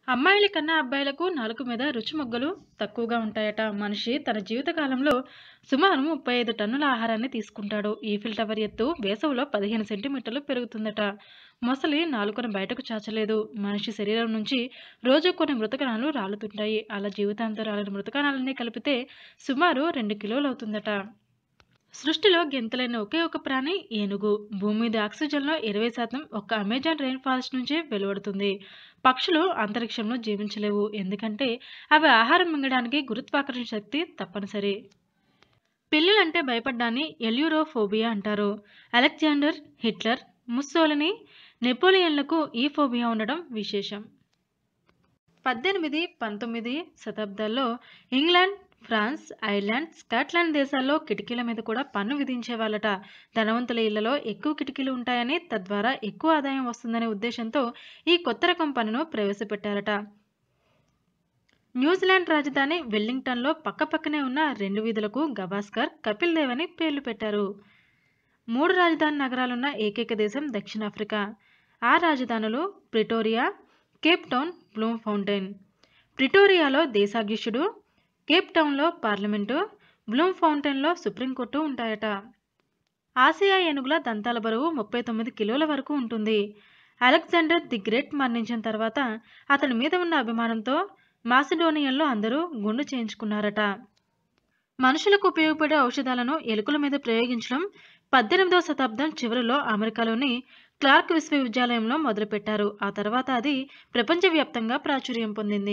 అమ్మాయిల కన్నా అబ్బాయిలకు నాలుక మీద రుచి మొగ్గలు తక్కువగా ఉంటాయట మనిషి తన జీవిత కాలంలో సుమారు ముప్పై ఐదు టన్నుల ఆహారాన్ని తీసుకుంటాడు ఈఫిల్ టవర్ ఎత్తు వేసవిలో పదిహేను సెంటీమీటర్లు పెరుగుతుందట మొసలి నాలుకను బయటకు చాచలేదు మనిషి శరీరం నుంచి రోజు కొన్ని మృతకణాలు రాలుతుంటాయి అలా జీవితాంతం రాలిన మృతకణాలన్నీ కలిపితే సుమారు రెండు కిలోలు అవుతుందట సృష్టిలో గెంతలైన ఒకే ఒక ప్రాణి ఏనుగు భూమి మీద ఆక్సిజన్లో ఇరవై శాతం ఒక్క అమెజాన్ రెయిన్ ఫారెస్ట్ నుంచే వెలువడుతుంది పక్షులు అంతరిక్షంలో జీవించలేవు ఎందుకంటే అవి ఆహారం మింగడానికి గురుత్వాకర్షణ శక్తి తప్పనిసరి పిల్లులంటే భయపడ్డాన్ని ఎల్యూరోఫోబియా అంటారు అలెగ్జాండర్ హిట్లర్ ముస్సోలిని నెపోలియన్లకు ఈ ఫోబియా ఉండడం విశేషం పద్దెనిమిది పంతొమ్మిది శతాబ్దాల్లో ఇంగ్లాండ్ ఫ్రాన్స్ ఐర్లాండ్ స్కాట్లాండ్ దేశాల్లో కిటికీల మీద కూడా పన్ను విధించేవాళ్ళట ధనవంతుల ఇళ్లలో ఎక్కువ కిటికీలు ఉంటాయని తద్వారా ఎక్కువ ఆదాయం వస్తుందనే ఉద్దేశంతో ఈ కొత్త రకం పన్నును ప్రవేశపెట్టారట న్యూజిలాండ్ రాజధాని వెల్లింగ్టన్లో పక్కపక్కనే ఉన్న రెండు వీధులకు గవాస్కర్ కపిల్ దేవ్ అని పేర్లు పెట్టారు మూడు రాజధాని నగరాలున్న ఏకైక దేశం దక్షిణాఫ్రికా ఆ రాజధానులు Pretoria Cape Town Bloemfontein ప్రిటోరియాలో దేశాధ్యక్షుడు కేప్ టౌన్లో పార్లమెంటు బ్లూమ్ ఫౌంటైన్లో సుప్రీంకోర్టు ఉంటాయట ఆసియా ఏనుగుల దంతాల బరువు ముప్పై తొమ్మిది కిలోల వరకు ఉంటుంది అలెగ్జాండర్ ది గ్రేట్ మరణించిన తర్వాత అతని మీద ఉన్న అభిమానంతో మాసిడోనియన్లో అందరూ గుండు చేయించుకున్నారట మనుషులకు ఉపయోగపడే ఔషధాలను ఎలుకల మీద ప్రయోగించడం పద్దెనిమిదవ శతాబ్దం చివరిలో అమెరికాలోని క్లార్క్ విశ్వవిద్యాలయంలో మొదలుపెట్టారు ఆ తర్వాత అది ప్రపంచవ్యాప్తంగా ప్రాచుర్యం పొందింది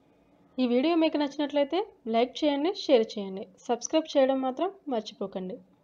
ఈ వీడియో మీకు నచ్చినట్లయితే లైక్ చేయండి షేర్ చేయండి సబ్స్క్రైబ్ చేయడం మాత్రం మర్చిపోకండి